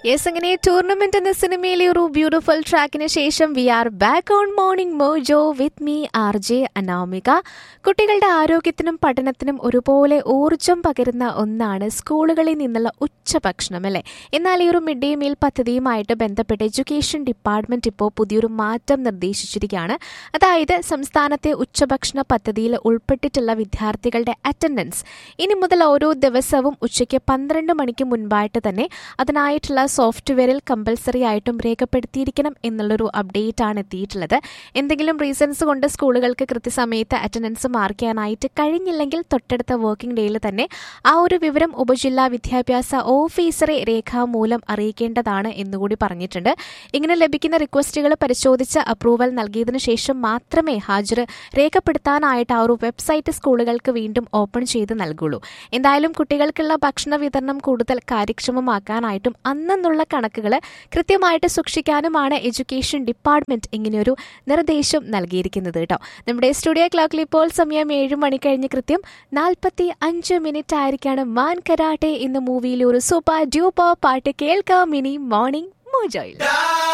yes അങ്ങനെ tournament എന്ന സിനിമയിലെ ഒരു ബ്യൂട്ടിഫുൾ ട്രാക്കിന് ശേഷം we are back on morning mojo with me R J Anamika കുട്ടികളുടെ ആരോഗ്യത്തിനും പഠനത്തിനും ഒരുപോലെ ഊർജം പകരുന്ന ഒന്നാണ് സ്കൂളുകളിൽ നിന്നുള്ള ഉച്ചഭക്ഷണം അല്ലേ എന്നാൽ ഈ ഒരു മിഡ് ഡേ മീൽ പദ്ധതിയുമായിട്ട് ബന്ധപ്പെട്ട് എഡ്യൂക്കേഷൻ ഡിപ്പാർട്ട്മെന്റ് ഇപ്പോൾ പുതിയൊരു മാറ്റം നിർദ്ദേശിച്ചിരിക്കുകയാണ് അതായത് സംസ്ഥാനത്തെ ഉച്ചഭക്ഷണ പദ്ധതിയിൽ ഉൾപ്പെട്ടിട്ടുള്ള വിദ്യാർത്ഥികളുടെ അറ്റൻഡൻസ് ഇനി മുതൽ ഓരോ ദിവസവും ഉച്ചയ്ക്ക് പന്ത്രണ്ട് മണിക്ക് മുൻപായിട്ട് തന്നെ അതിനായിട്ടുള്ള സോഫ്റ്റ്വെയറിൽ കമ്പൽസറി ആയിട്ടും രേഖപ്പെടുത്തിയിരിക്കണം എന്നുള്ളൊരു അപ്ഡേറ്റ് ആണ് എത്തിയിട്ടുള്ളത് എന്തെങ്കിലും റീസൺസ് കൊണ്ട് സ്കൂളുകൾക്ക് കൃത്യസമയത്ത് അറ്റൻഡൻസ് മാർക്ക് ചെയ്യാനായിട്ട് കഴിഞ്ഞില്ലെങ്കിൽ തൊട്ടടുത്ത വർക്കിംഗ് ഡേയിൽ തന്നെ ആ ഒരു വിവരം ഉപജില്ലാ വിദ്യാഭ്യാസ ഓഫീസറെ രേഖാമൂലം അറിയിക്കേണ്ടതാണ് എന്നുകൂടി പറഞ്ഞിട്ടുണ്ട് ഇങ്ങനെ ലഭിക്കുന്ന റിക്വസ്റ്റുകൾ പരിശോധിച്ച് അപ്രൂവൽ നൽകിയതിനു ശേഷം മാത്രമേ ഹാജർ രേഖപ്പെടുത്താനായിട്ട് ആ ഒരു വെബ്സൈറ്റ് സ്കൂളുകൾക്ക് വീണ്ടും ഓപ്പൺ ചെയ്ത് നൽകുള്ളൂ എന്തായാലും കുട്ടികൾക്കുള്ള ഭക്ഷണ വിതരണം കൂടുതൽ കാര്യക്ഷമമാക്കാനായിട്ടും അന്നെന്നുള്ള കണക്കുകൾ കൃത്യമായിട്ട് സൂക്ഷിക്കാനുമാണ് എഡ്യൂക്കേഷൻ ഡിപ്പാർട്ട്മെന്റ് ഇങ്ങനെയൊരു നിർദ്ദേശം നൽകിയിരിക്കുന്നത് കേട്ടോ നമ്മുടെ സ്റ്റുഡിയോ ക്ലോക്കിൽ ഇപ്പോൾ സമയം ഏഴ് മണി കഴിഞ്ഞ് കൃത്യം നാൽപ്പത്തി അഞ്ച് മിനിറ്റ് ആയിരിക്കാണ് മാൻ കരാട്ടെ എന്ന മൂവിയിലെ ഒരു സൂപ്പർ ഡ്യൂപ്പർ പാട്ട് കേൾക്കാം ഇനി മോർണിംഗ് മോജോയിൽ